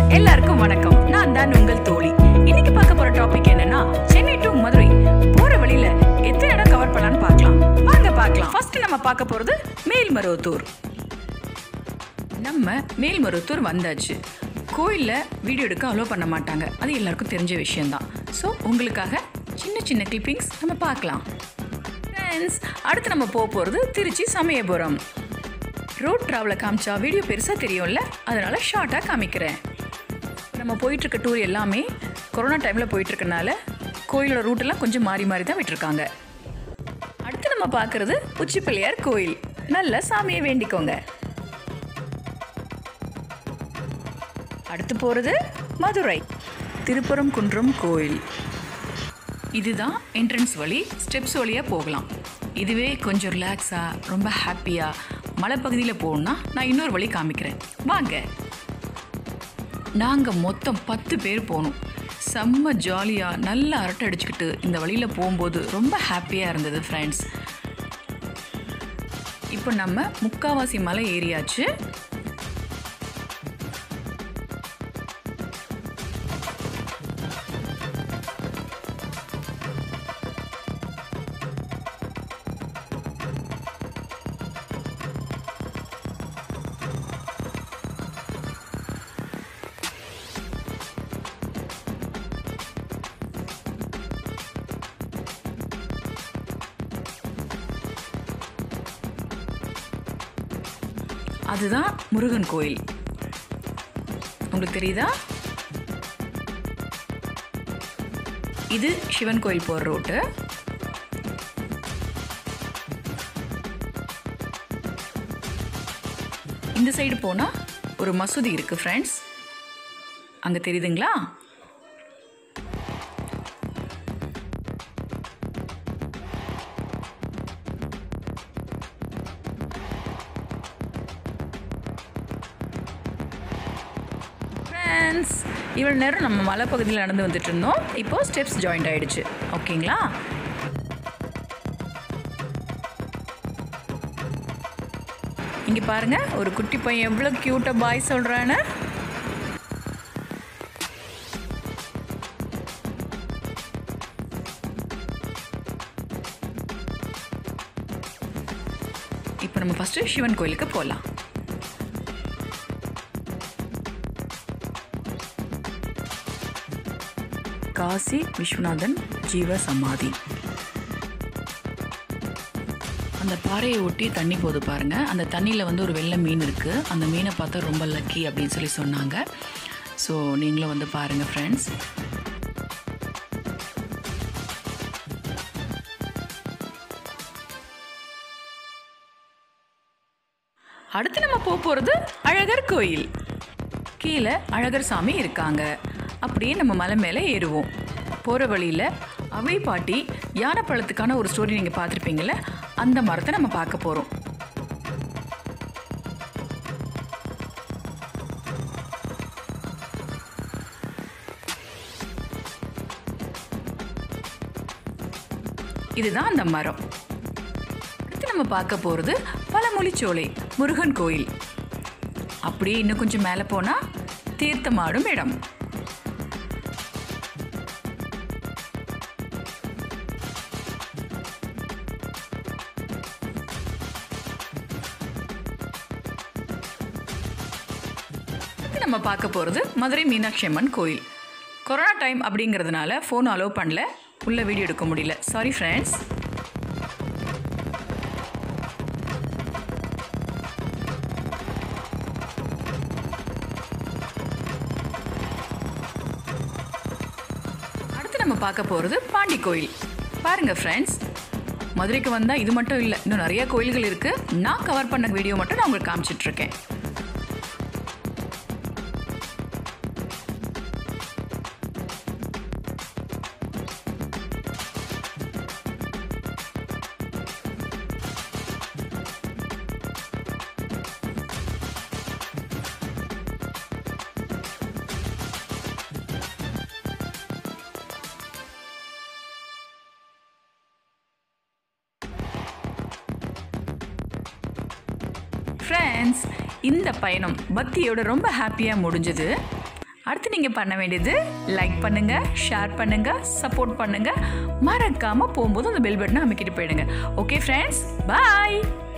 எல்லாருக்கும் வணக்கம் நான் தான் உங்கள் தோழி இன்னைக்கு பார்க்க போற டாபிக் என்னன்னா சென்னை டு மதுரை போற வழியில எத்தனை இடம் கவர் பண்ணலாம்னு பார்க்கலாம் வாங்க பார்க்கலாம் ஃபர்ஸ்ட் நம்ம பார்க்க போறது மேல்மருவத்தூர் நம்ம மேல்மருவத்தூர் வந்தாச்சு கோயிலில் வீடியோ எடுக்க அலோவ் பண்ண மாட்டாங்க அது எல்லாருக்கும் தெரிஞ்ச விஷயம்தான் ஸோ உங்களுக்காக சின்ன சின்ன கிளிப்பிங்ஸ் நம்ம பார்க்கலாம் ஃப்ரெண்ட்ஸ் அடுத்து நம்ம போக போகிறது திருச்சி சமயபுரம் ரோட் ட்ராவலை காமிச்சா வீடியோ பெருசாக தெரியும்ல அதனால் ஷார்ட்டாக காமிக்கிறேன் நம்ம போயிட்டுருக்க டூர் எல்லாமே கொரோனா டைமில் போயிட்டுருக்கனால கோயிலோட ரூட்டெல்லாம் கொஞ்சம் மாறி மாறி தான் விட்டுருக்காங்க அடுத்து நம்ம பார்க்குறது உச்சி பிள்ளையார் கோயில் நல்ல சாமியை வேண்டிக்கோங்க அடுத்து போகிறது மதுரை திருப்புறம் குன்றம் கோயில் இதுதான் என்ட்ரன்ஸ் வழி ஸ்டெப்ஸ் வழியாக போகலாம் இதுவே கொஞ்சம் ரிலாக்ஸாக ரொம்ப ஹாப்பியாக மலைப்பகுதியில் போகணுன்னா நான் இன்னொரு வழி காமிக்கிறேன் வாங்க நாங்கள் மொத்தம் பத்து பேர் போனோம் செம்ம ஜாலியாக நல்லா அரட்டை அடிச்சுக்கிட்டு இந்த வழியில் போகும்போது ரொம்ப ஹாப்பியாக இருந்தது ஃப்ரெண்ட்ஸ் இப்போ நம்ம முக்காவாசி மலை ஏறியாச்சு அதுதான் முருகன் கோயில் உங்களுக்கு தெரியுதா இது சிவன் கோயில் போகிற ரோட்டு இந்த சைடு போனால் ஒரு மசூதி இருக்குது ஃப்ரெண்ட்ஸ் அங்கே தெரியுதுங்களா ஃப்ரெண்ட்ஸ் இவ்வளோ நேரம் நம்ம மலைப்பகுதியில் நடந்து வந்துட்டு இருந்தோம் இப்போது ஸ்டெப்ஸ் ஜாயிண்ட் ஆயிடுச்சு ஓகேங்களா இங்கே பாருங்க ஒரு குட்டி பையன் எவ்வளோ க்யூட்டாக பாய் சொல்கிறான்னு இப்போ நம்ம ஃபஸ்ட்டு சிவன் கோயிலுக்கு போகலாம் காசி விஸ்வநாதன் ஜீவ சமாதி அந்த பாறையை ஒட்டி தண்ணி போகுது பாருங்க அந்த தண்ணியில் வந்து ஒரு வெள்ளை மீன் இருக்குது அந்த மீனை பார்த்தா ரொம்ப லக்கி அப்படின்னு சொல்லி சொன்னாங்க ஸோ நீங்களும் வந்து பாருங்கள் ஃப்ரெண்ட்ஸ் அடுத்து நம்ம போக போகிறது அழகர் கோயில் கீழே அழகர் சாமி இருக்காங்க அப்படியே நம்ம மலை மேலே ஏறுவோம் போகிற வழியில் அவை பாட்டி யானை பழத்துக்கான ஒரு ஸ்டோரி நீங்கள் பார்த்துருப்பீங்கள்ல அந்த மரத்தை நம்ம பார்க்க போகிறோம் இதுதான் அந்த மரம் அடுத்து நம்ம பார்க்க போகிறது பழமொழிச்சோலை முருகன் கோயில் அப்படியே இன்னும் கொஞ்சம் மேலே போனால் தீர்த்தமாடும் இடம் அடுத்து நம்ம பார்க்க போகிறது மதுரை மீனாட்சி அம்மன் கோயில் கொரோனா டைம் அப்படிங்கிறதுனால ஃபோன் அலோவ் பண்ணல உள்ள வீடியோ எடுக்க முடியல சாரி ஃப்ரெண்ட்ஸ் அடுத்து நம்ம பார்க்க போகிறது பாண்டி கோயில் பாருங்க ஃப்ரெண்ட்ஸ் மதுரைக்கு வந்தால் இது மட்டும் இல்லை இன்னும் நிறைய கோயில்கள் இருக்குது நான் கவர் பண்ண வீடியோ மட்டும் நான் உங்களுக்கு காமிச்சிட்ருக்கேன் ஃப்ரெண்ட்ஸ் இந்த பயணம் பக்தியோட ரொம்ப ஹாப்பியாக முடிஞ்சது அடுத்து நீங்கள் பண்ண வேண்டியது லைக் பண்ணுங்க ஷேர் பண்ணுங்க சப்போர்ட் பண்ணுங்க மறக்காம போகும்போது அந்த பெல் பட்டனை அமைக்கிட்டு போயிடுங்க ஓகே ஃப்ரெண்ட்ஸ் பாய்